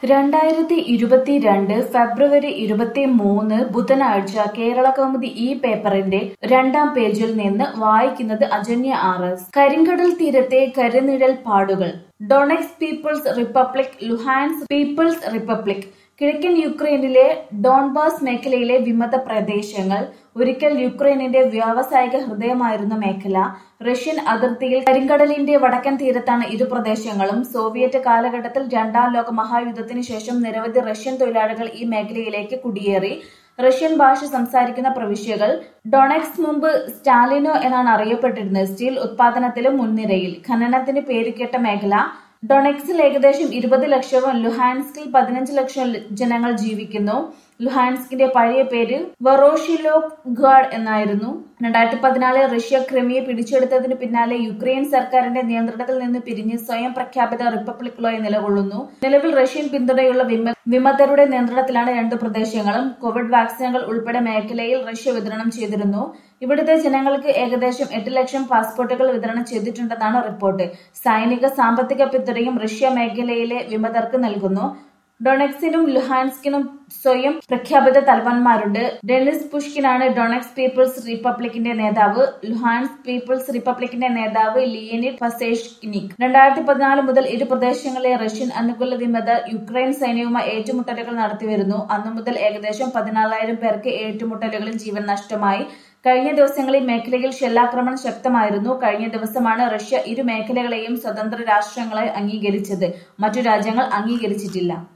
രണ്ടായിരത്തി ഇരുപത്തിരണ്ട് ഫെബ്രുവരി ഇരുപത്തിമൂന്ന് ബുധനാഴ്ച കേരളകൗമുദി ഈ പേപ്പറിന്റെ രണ്ടാം പേജിൽ നിന്ന് വായിക്കുന്നത് അജന്യ ആർ എസ് കരിങ്കടൽ തീരത്തെ കരിനിഴൽ പാടുകൾ Donetsk people's republic Luhansk people's republic കിഴക്കൻ യുക്രൈനിലെ ഡോൺബാസ് മേഖലയിലെ വിമത പ്രദേശങ്ങൾ ഒരിക്കൽ യുക്രൈനിന്റെ വ്യാവസായിക ഹൃദയമായിരുന്ന മേഖല റഷ്യൻ അതിർത്തിയിൽ കരിങ്കടലിന്റെ വടക്കൻ തീരത്താണ് ഇരു പ്രദേശങ്ങളും സോവിയറ്റ് കാലഘട്ടത്തിൽ രണ്ടാം ലോക മഹായുദ്ധത്തിന് ശേഷം നിരവധി റഷ്യൻ തൊഴിലാളികൾ ഈ മേഖലയിലേക്ക് കുടിയേറി റഷ്യൻ ഭാഷ സംസാരിക്കുന്ന പ്രവിശ്യകൾ ഡൊണക്സ് മുമ്പ് സ്റ്റാലിനോ എന്നാണ് അറിയപ്പെട്ടിരുന്നത് സ്റ്റീൽ ഉത്പാദനത്തിലും മുൻനിരയിൽ ഖനനത്തിന് പേരുകേട്ട മേഖല ഡൊണക്സിൽ ഏകദേശം ഇരുപത് ലക്ഷവും ലുഹാൻസ്കിൽ പതിനഞ്ച് ലക്ഷം ജനങ്ങൾ ജീവിക്കുന്നു ലുഹാൻസ്കിന്റെ പഴയ പേര് വറോഷിലോക് ഗാഡ് എന്നായിരുന്നു രണ്ടായിരത്തി പതിനാലിൽ റഷ്യ ക്രിമിയെ പിടിച്ചെടുത്തതിന് പിന്നാലെ യുക്രൈൻ സർക്കാരിന്റെ നിയന്ത്രണത്തിൽ നിന്ന് പിരിഞ്ഞ് സ്വയം പ്രഖ്യാപിത റിപ്പബ്ലിക്കുകളായി നിലകൊള്ളുന്നു നിലവിൽ റഷ്യൻ പിന്തുണയുള്ള വിമ വിമതരുടെ നിയന്ത്രണത്തിലാണ് രണ്ടു പ്രദേശങ്ങളും കോവിഡ് വാക്സിനുകൾ ഉൾപ്പെടെ മേഖലയിൽ റഷ്യ വിതരണം ചെയ്തിരുന്നു ഇവിടുത്തെ ജനങ്ങൾക്ക് ഏകദേശം എട്ട് ലക്ഷം പാസ്പോർട്ടുകൾ വിതരണം ചെയ്തിട്ടുണ്ടെന്നാണ് റിപ്പോർട്ട് സൈനിക സാമ്പത്തിക പിന്തുണയും റഷ്യ മേഖലയിലെ വിമതർക്ക് നൽകുന്നു ഡൊണക്സിനും ലുഹാൻസ്കിനും സ്വയം പ്രഖ്യാപിത തലവന്മാരുണ്ട് ഡെനിസ് പുഷ്കിനാണ് ഡൊണക്സ് പീപ്പിൾസ് റിപ്പബ്ലിക്കിന്റെ നേതാവ് ലുഹാൻസ് പീപ്പിൾസ് റിപ്പബ്ലിക്കിന്റെ നേതാവ് ലിയനിഡ് ഫസേഷ്നിക് രണ്ടായിരത്തി പതിനാല് മുതൽ ഇരു പ്രദേശങ്ങളിലെ റഷ്യൻ അനുകൂല വിമതർ യുക്രൈൻ സൈന്യവുമായി ഏറ്റുമുട്ടലുകൾ നടത്തിവരുന്നു അന്നു മുതൽ ഏകദേശം പതിനാലായിരം പേർക്ക് ഏറ്റുമുട്ടലുകളിൽ ജീവൻ നഷ്ടമായി കഴിഞ്ഞ ദിവസങ്ങളിൽ മേഖലയിൽ ഷെല്ലാക്രമണം ശക്തമായിരുന്നു കഴിഞ്ഞ ദിവസമാണ് റഷ്യ ഇരു മേഖലകളെയും സ്വതന്ത്ര രാഷ്ട്രങ്ങളായി അംഗീകരിച്ചത് മറ്റു രാജ്യങ്ങൾ അംഗീകരിച്ചിട്ടില്ല